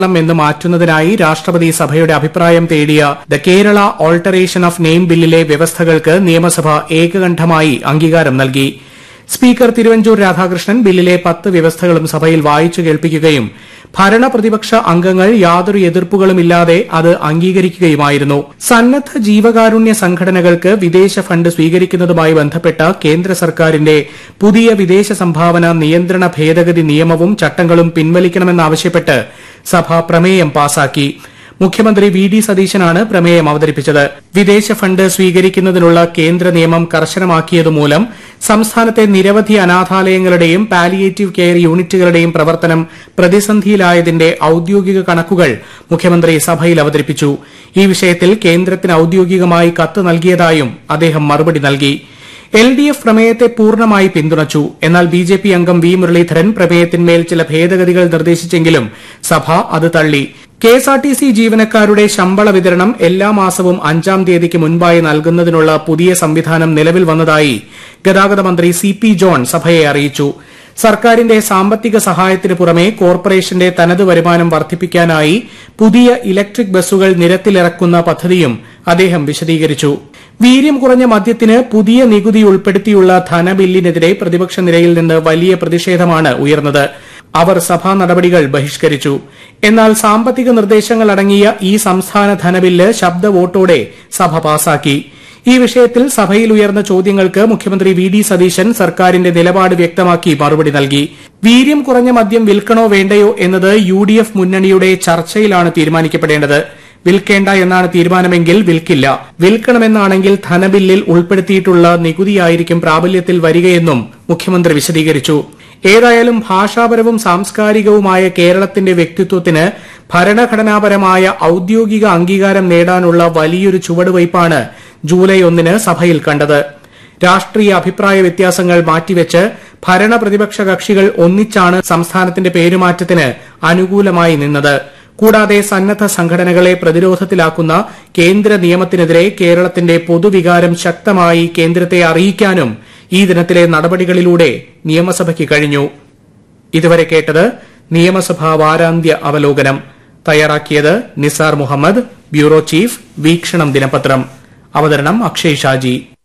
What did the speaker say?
കേരളം എന്ന് മാറ്റുന്നതിനായി രാഷ്ട്രപതി സഭയുടെ അഭിപ്രായം തേടിയ the Kerala alteration of name ബില്ലിലെ വ്യവസ്ഥകൾക്ക് നിയമസഭ ഏകകണ്ഠമായി അംഗീകാരം നൽകി സ്പീക്കർ തിരുവഞ്ചൂർ രാധാകൃഷ്ണൻ ബില്ലിലെ പത്ത് വ്യവസ്ഥകളും സഭയിൽ വായിച്ചു കേൾപ്പിക്കുകയും ഭരണ പ്രതിപക്ഷ അംഗങ്ങൾ യാതൊരു എതിർപ്പുകളുമില്ലാതെ അത് അംഗീകരിക്കുകയുമായിരുന്നു സന്നദ്ധ ജീവകാരുണ്യ സംഘടനകൾക്ക് വിദേശ ഫണ്ട് സ്വീകരിക്കുന്നതുമായി ബന്ധപ്പെട്ട കേന്ദ്ര സർക്കാരിന്റെ പുതിയ വിദേശ സംഭാവന നിയന്ത്രണ ഭേദഗതി നിയമവും ചട്ടങ്ങളും പിൻവലിക്കണമെന്നാവശ്യപ്പെട്ട് സഭ പ്രമേയം പാസാക്കി മുഖ്യമന്ത്രി വി ഡി സതീശനാണ് പ്രമേയം അവതരിപ്പിച്ചത് വിദേശ ഫണ്ട് സ്വീകരിക്കുന്നതിനുള്ള കേന്ദ്ര നിയമം കർശനമാക്കിയതുമൂലം സംസ്ഥാനത്തെ നിരവധി അനാഥാലയങ്ങളുടെയും പാലിയേറ്റീവ് കെയർ യൂണിറ്റുകളുടെയും പ്രവർത്തനം പ്രതിസന്ധിയിലായതിന്റെ ഔദ്യോഗിക കണക്കുകൾ മുഖ്യമന്ത്രി സഭയിൽ അവതരിപ്പിച്ചു ഈ വിഷയത്തിൽ കേന്ദ്രത്തിന് ഔദ്യോഗികമായി കത്ത് നൽകിയതായും അദ്ദേഹം മറുപടി നൽകി എൽ ഡി എഫ് പ്രമേയത്തെ പൂർണ്ണമായി പിന്തുണച്ചു എന്നാൽ ബി ജെ പി അംഗം വി മുരളീധരൻ പ്രമേയത്തിന്മേൽ ചില ഭേദഗതികൾ നിർദ്ദേശിച്ചെങ്കിലും സഭ അത് തള്ളി K S R T C ജീവനക്കാരുടെ ശമ്പള വിതരണം എല്ലാ മാസവും അഞ്ചാം തീയതിക്ക് മുൻപായി നൽകുന്നതിനുള്ള പുതിയ സംവിധാനം നിലവിൽ വന്നതായി ഗതാഗത മന്ത്രി സി പി ജോൺ സഭയെ അറിയിച്ചു സർക്കാരിന്റെ സാമ്പത്തിക സഹായത്തിന് പുറമെ കോർപ്പറേഷന്റെ തനത് വരുമാനം വർദ്ധിപ്പിക്കാനായി പുതിയ ഇലക്ട്രിക് ബസ്സുകൾ നിരത്തിലിറക്കുന്ന പദ്ധതിയും അദ്ദേഹം വിശദീകരിച്ചു വീര്യം കുറഞ്ഞ മദ്യത്തിന് പുതിയ നികുതി ഉൾപ്പെടുത്തിയുള്ള ധനബില്ലിനെതിരെ പ്രതിപക്ഷ നിരയിൽ നിന്ന് വലിയ പ്രതിഷേധമാണ് ഉയർന്നത് അവർ സഭാ നടപടികൾ ബഹിഷ്കരിച്ചു എന്നാൽ സാമ്പത്തിക നിർദ്ദേശങ്ങൾ അടങ്ങിയ ഈ സംസ്ഥാന ധനബില്ല് ശബ്ദ വോട്ടോടെ സഭ പാസാക്കി ഈ വിഷയത്തിൽ സഭയിൽ ഉയർന്ന ചോദ്യങ്ങൾക്ക് മുഖ്യമന്ത്രി വി ഡി സതീശൻ സർക്കാരിന്റെ നിലപാട് വ്യക്തമാക്കി മറുപടി നൽകി വീര്യം കുറഞ്ഞ മദ്യം വിൽക്കണോ വേണ്ടയോ എന്നത് യു ഡി എഫ് മുന്നണിയുടെ ചർച്ചയിലാണ് തീരുമാനിക്കപ്പെടേണ്ടത് വിൽക്കേണ്ട എന്നാണ് തീരുമാനമെങ്കിൽ വിൽക്കില്ല വിൽക്കണമെന്നാണെങ്കിൽ ധനബില്ലിൽ ഉൾപ്പെടുത്തിയിട്ടുള്ള നികുതിയായിരിക്കും പ്രാബല്യത്തിൽ വരികയെന്നും മുഖ്യമന്ത്രി വിശദീകരിച്ചു ഏതായാലും ഭാഷാപരവും സാംസ്കാരികവുമായ കേരളത്തിന്റെ വ്യക്തിത്വത്തിന് ഭരണഘടനാപരമായ ഔദ്യോഗിക അംഗീകാരം നേടാനുള്ള വലിയൊരു ചുവടുവയ്പാണ് ജൂലൈ ഒന്നിന് സഭയിൽ കണ്ടത് രാഷ്ട്രീയ അഭിപ്രായ വ്യത്യാസങ്ങൾ മാറ്റിവെച്ച് ഭരണ പ്രതിപക്ഷ കക്ഷികൾ ഒന്നിച്ചാണ് സംസ്ഥാനത്തിന്റെ പേരുമാറ്റത്തിന് അനുകൂലമായി നിന്നത് കൂടാതെ സന്നദ്ധ സംഘടനകളെ പ്രതിരോധത്തിലാക്കുന്ന കേന്ദ്ര നിയമത്തിനെതിരെ കേരളത്തിന്റെ പൊതുവികാരം ശക്തമായി കേന്ദ്രത്തെ അറിയിക്കാനും ഈ ദിനത്തിലെ നടപടികളിലൂടെ നിയമസഭയ്ക്ക് കഴിഞ്ഞു ഇതുവരെ കേട്ടത് നിയമസഭാ വാരാന്ത്യ അവലോകനം തയ്യാറാക്കിയത് നിസാർ മുഹമ്മദ് ബ്യൂറോ ചീഫ് വീക്ഷണം ദിനപത്രം അവതരണം അക്ഷയ് ഷാജി